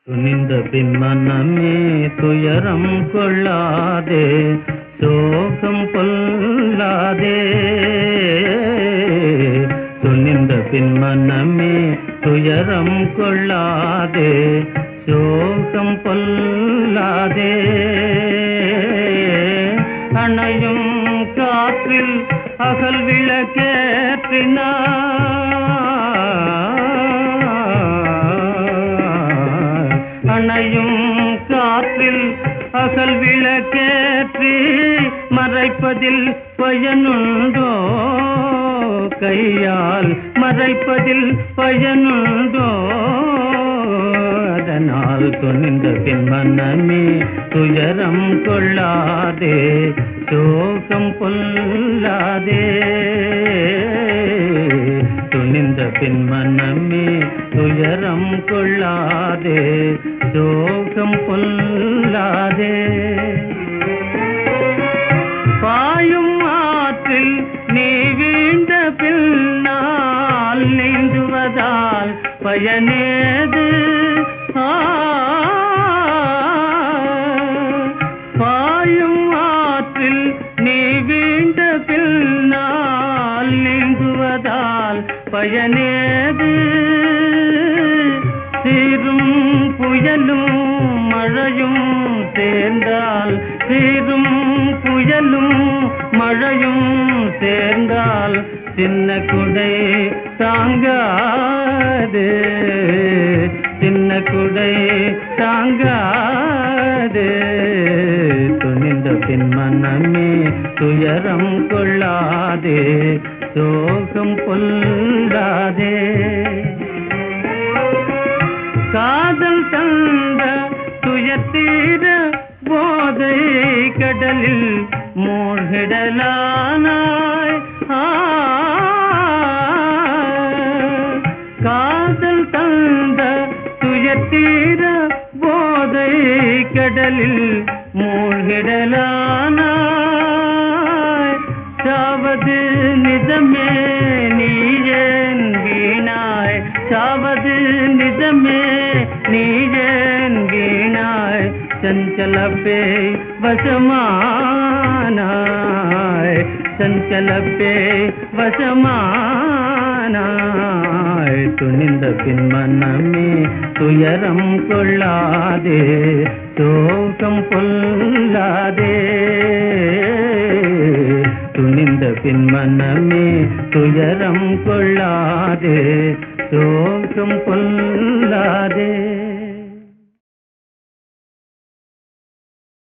துணிந்த பின் மனமே துயரம் கொள்ளாதே சோகம் கொள்ளாதே துணிந்த பின் மனமே துயரம் கொள்ளாதே சோகம் கொள்ளாதே அணையும் காற்றில் அகல் விளக்கேற்றினார் அணையும் காற்றில் அகல் விளக்கேற்றி மறைப்பதில் பயனுண்டோ கையால் மறைப்பதில் பயனுண்டோ அதனால் துணிந்த பின் மனமே துயரம் கொள்ளாதே சோகம் கொள்ளாதே துணிந்த பின் மனமே துயரம் கொள்ளாதே சோகம் கொள்ளாதே பாயும் ஆற்றில் நீ வீழ்ந்த பின்னால் நீந்துவதால் பயனேது ஆ, பாயும் ஆற்றில் நீ வீழ்ந்த பின்னால் நீந்துவதால் பயனேது சீரும் புயலும் மழையும் சேர்ந்தால் சீரும் புயலும் மழையும் சேர்ந்தால் சின்ன குடை தாங்காது சின்ன குடை தாங்காது துணிந்த பின் மனமே துயரம் கொள்ளாதே சோகம் கொள்ளாதே காதல் தந்த துயத்தீர போதை கடலில் மூழ்கிடலானாய் ஆ, காதல் தந்த துயத்தீர போதை கடலில் மூழ்கிடலானாய் சாவது நிஜமே நீ ஏன் வீணாய் சாவது நிஜமே நீ ஏன் வீணாய் சஞ்சல பேய் வசமானாய் சஞ்சல பேய் வசமானாய் துணிந்த பின் மனமே துயரம் கொள்ளாதே சோகம் கொள்ளாதே துணிந்த பின் மனமே துயரம் கொள்ளாதே சோகம் கொள்ளாதே